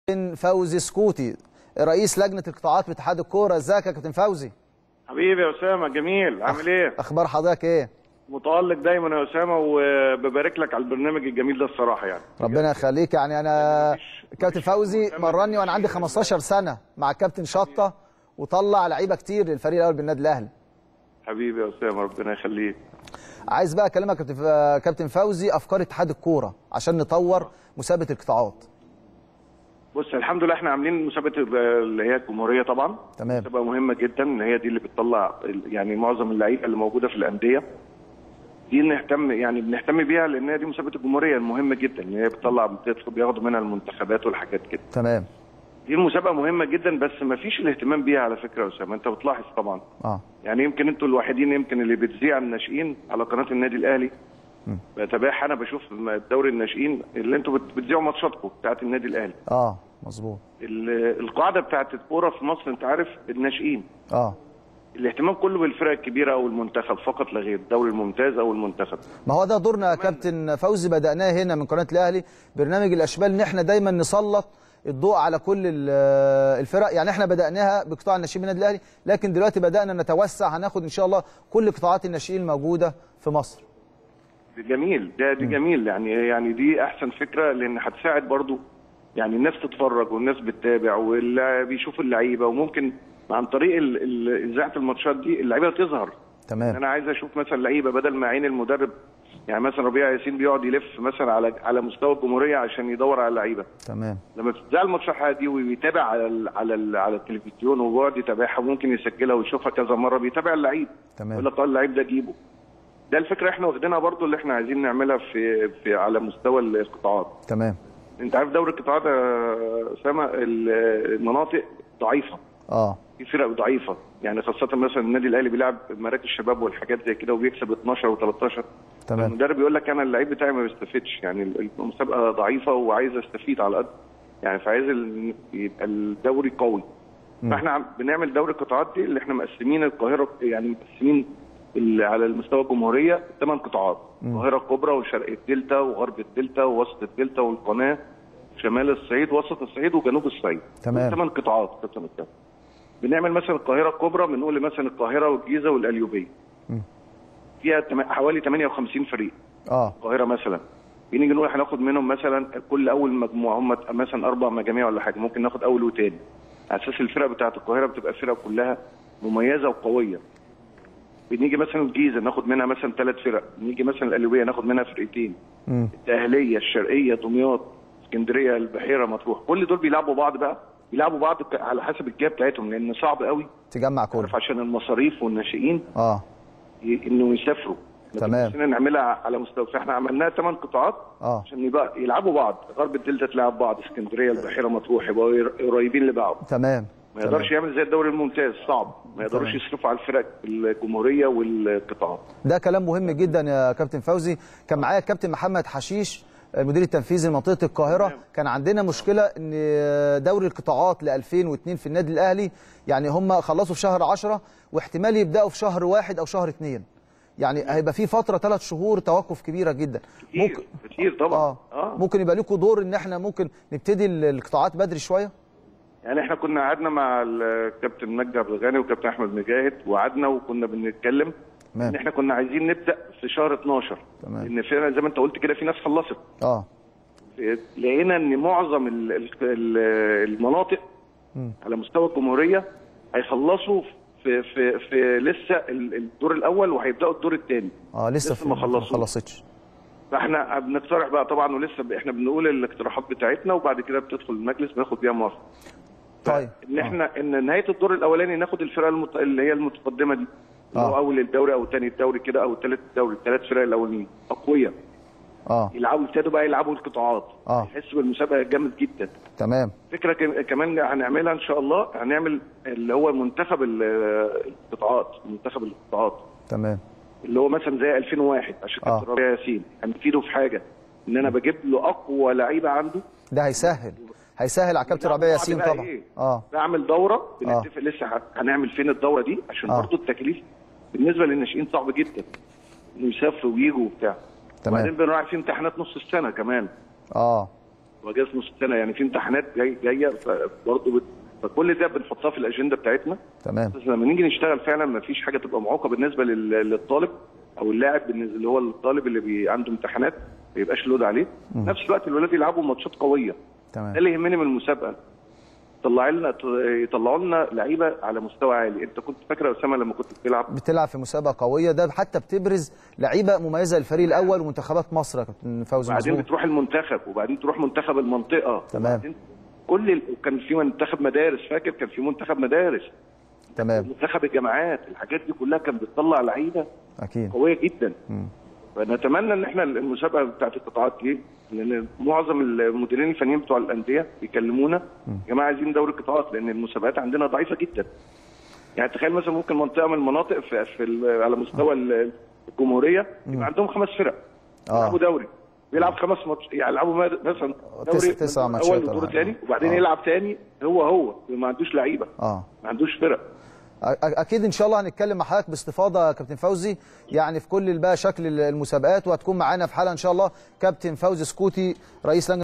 كابتن فوزي سكوتي رئيس لجنه القطاعات باتحاد الكوره ازيك يا كابتن فوزي حبيبي يا اسامه جميل عامل ايه اخبار حضرتك ايه متالق دايما يا اسامه وببارك لك على البرنامج الجميل ده الصراحه يعني ربنا يخليك يعني انا كابتن فوزي مرني وانا عندي 15 سنه مع الكابتن شطه وطلع لعيبه كتير للفريق الاول بالنادي الاهلي حبيبي يا اسامه ربنا يخليك عايز بقى اكلمك كابتن كابتن فوزي افكار اتحاد الكوره عشان نطور مسابقه القطاعات بص الحمد لله احنا عاملين مسابقه اللي هي الجمهوريه طبعا تمام مسابقه مهمه جدا ان هي دي اللي بتطلع يعني معظم اللعيبه اللي موجوده في الانديه دي نهتم يعني بنهتم بيها لان هي دي مسابقه الجمهوريه المهمه جدا ان هي بتطلع بياخدوا منها المنتخبات والحاجات كده تمام دي المسابقه مهمه جدا بس ما فيش الاهتمام بيها على فكره يا اسامه انت بتلاحظ طبعا اه يعني يمكن انتوا الوحيدين يمكن اللي بتذيع الناشئين على قناه النادي الاهلي بتابعها انا بشوف دوري الناشئين اللي انتوا بت- بتذيعوا ماتشاتكم بتاعت النادي الاهلي اه مظبوط ال- القاعده بتاعت الكوره في مصر انت عارف الناشئين اه الاهتمام كله بالفرق الكبيره او المنتخب فقط لا غير الدوري الممتاز او المنتخب ما هو ده دورنا يا كابتن فوزي بدأناه هنا من قناة الأهلي برنامج الأشبال إن إحنا دايما نسلط الضوء على كل ال- الفرق يعني إحنا بدأناها بقطاع الناشئين بالنادي الأهلي لكن دلوقتي بدأنا نتوسع هناخد إن شاء الله كل قطاعات الناشئين الموجودة في مصر جميل ده دي جميل يعني يعني دي احسن فكره لان هتساعد برضو يعني الناس تتفرج والناس بتتابع واللي بيشوفوا اللعيبه وممكن عن طريق ال- ال- اذاعه الماتشات دي اللعيبه تظهر تمام انا عايز اشوف مثلا لعيبه بدل ما عين المدرب يعني مثلا ربيع ياسين بيقعد يلف مثلا على على مستوى الجمهوريه عشان يدور على اللعيبه تمام لما بتذاع الماتشات دي وبيتابع على ال على ال على التلفزيون وبيقعد يتابعها وممكن يسجلها ويشوفها كذا مره بيتابع اللعيب يقول تمام لك اه اللعيب ده جيبه ده الفكره احنا واخدينها برضو اللي احنا عايزين نعملها في في على مستوى القطاعات تمام انت عارف دوري القطاعات يا اسامه ال- المناطق ضعيفه اه في فرق ضعيفه يعني خاصه مثلا النادي الاهلي بيلعب مراكز شباب والحاجات زي كده وبيكسب 12 و13 تمام المدرب يقول لك انا اللعيب بتاعي ما بيستفيدش يعني المسابقه ضعيفه وعايز استفيد على قد يعني فعايز ال- يبقى الدوري قوي مم. فاحنا عم- بنعمل دوري القطاعات دي اللي احنا مقسمين القاهره يعني مقسمين ال- على المستوى الجمهوريه ثمان قطاعات مم. القاهره الكبرى وشرق الدلتا وغرب الدلتا ووسط الدلتا والقناه شمال الصعيد وسط الصعيد وجنوب الصعيد تمام. ثمان قطاعات قسم الكلام بنعمل مثلا القاهره الكبرى بنقول مثلا القاهره والجيزه والقليوبيه مم. فيها تم- حوالي 58 فريق اه القاهره مثلا بنيجي نقول هناخد منهم مثلا كل اول مجموعه هم مثلا اربع مجاميع ولا حاجه ممكن ناخد اول وتاني على اساس الفرق بتاعت القاهره بتبقى فرق كلها مميزه وقويه بنيجي مثلا الجيزه ناخد منها مثلا ثلاث فرق نيجي مثلا القليوبيه ناخد منها فرقتين مم. الدهليه الشرقيه دمياط اسكندريه البحيره مطروح كل دول بيلعبوا بعض بقى بيلعبوا بعض ك- على حسب الجهه بتاعتهم لان صعب قوي تجمع كله عارف عشان المصاريف والناشئين اه ي- انه يسافروا لكن تمام. نفسنا نعملها على مستوى فاحنا عملناها ثمان قطاعات اه عشان يبقى يلعبوا بعض غرب الدلتا تلعب بعض اسكندريه البحيره مطروح يبقوا ير- قريبين لبعض تمام ما يقدرش يعمل زي الدوري الممتاز صعب ما يقدروش تمام. يصرفوا على الفرق الجمهوريه والقطاعات ده كلام مهم جدا يا كابتن فوزي كان معايا الكابتن محمد حشيش المدير التنفيذي لمنطقه القاهره تمام. كان عندنا مشكله ان دوري القطاعات ل 2002 في النادي الاهلي يعني هم خلصوا في شهر 10 واحتمال يبداوا في شهر واحد او شهر اثنين يعني هيبقى في فتره ثلاث شهور توقف كبيره جدا كتير كتير طبعا اه, آه. ممكن يبقى لكم دور ان احنا ممكن نبتدي ال- القطاعات بدري شويه يعني احنا كنا قعدنا مع الكابتن مجدي عبد الغني والكابتن احمد مجاهد وقعدنا وكنا بنتكلم ان تمام احنا كنا عايزين نبدا في شهر 12 تمام. لان فعلا زي ما انت قلت كده في ناس خلصت اه لقينا ان معظم ال- ال- ال- المناطق مم. على مستوى الجمهوريه هيخلصوا في في في لسه ال- الدور الاول وهيبداوا الدور الثاني اه لسه, لسه ما خلصوش. خلصتش فاحنا بنقترح بقى طبعا ولسه ب- احنا بنقول الاقتراحات بتاعتنا وبعد كده بتدخل المجلس بناخد بيها موافقه طيب ان احنا ان نهايه الدور الاولاني ناخد الفرقه المت... اللي هي المتقدمه دي اللي هو آه. اول الدوري او ثاني الدوري كده او ثالث الدوري الثلاث فرق الاولانيين اقوياء اه يلعبوا ابتدوا بقى يلعبوا القطاعات آه. يحسوا بالمسابقه جامد جدا تمام فكره كم- كمان هنعملها ان شاء الله هنعمل اللي هو منتخب ال- القطاعات منتخب القطاعات تمام اللي هو مثلا زي 2001 عشان آه. كابتن ربيع ياسين هنفيده في حاجه ان انا بجيب له اقوى لعيبه عنده ده هيسهل هيسهل على كابتن ربيع ياسين بقى طبعا إيه؟ اه بعمل دوره بنتفق لسه ه- هنعمل فين الدوره دي عشان آه. برضه التكليف بالنسبه للناشئين صعب جدا انه يسافروا ويجوا وبتاع تمام. وبعدين بنراعي في امتحانات نص السنه كمان اه واجازه نص السنه يعني في امتحانات جاي جايه برضه بت... فكل ده بنحطها في الاجنده بتاعتنا تمام بس لما نيجي نشتغل فعلا ما فيش حاجه تبقى معوقه بالنسبه لل... للطالب او اللاعب بالنسبه اللي هو الطالب اللي بي... عنده امتحانات ما يبقاش لود عليه نفس الوقت الولاد يلعبوا ماتشات قويه ده تمام اللي يهمني من المسابقه طلع لنا يطلعوا لنا لعيبه على مستوى عالي انت كنت فاكر يا اسامه لما كنت بتلعب بتلعب في مسابقه قويه ده حتى بتبرز لعيبه مميزه للفريق الاول ومنتخبات مصر يا كابتن فوزي وبعدين مظبوط بتروح المنتخب وبعدين تروح منتخب المنطقه تمام. وبعدين كل ال... كان في منتخب مدارس فاكر كان في منتخب مدارس تمام منتخب الجامعات الحاجات دي كلها كانت بتطلع لعيبه اكيد قويه جدا فنتمنى ان احنا المسابقه بتاعت القطاعات دي لان معظم المديرين الفنيين بتوع الانديه بيكلمونا يا جماعه عايزين دوري القطاعات لان المسابقات عندنا ضعيفه جدا يعني تخيل مثلا ممكن منطقه من المناطق في, في ال- على مستوى ال- الجمهوريه يبقى عندهم خمس فرق آه. يلعبوا دوري بيلعب خمس ماتش يلعبوا ما- مثلا تس- دوري تسع من ماتشات اول ولا ودور حاجة. ثاني وبعدين آه. يلعب ثاني هو هو ما عندوش لعيبه اه ما عندوش فرق أ- اكيد ان شاء الله هنتكلم مع حضرتك باستفاضه يا كابتن فوزي يعني في كل بقى شكل المسابقات وهتكون معانا في حلقه ان شاء الله كابتن فوزي سكوتي رئيس لجنه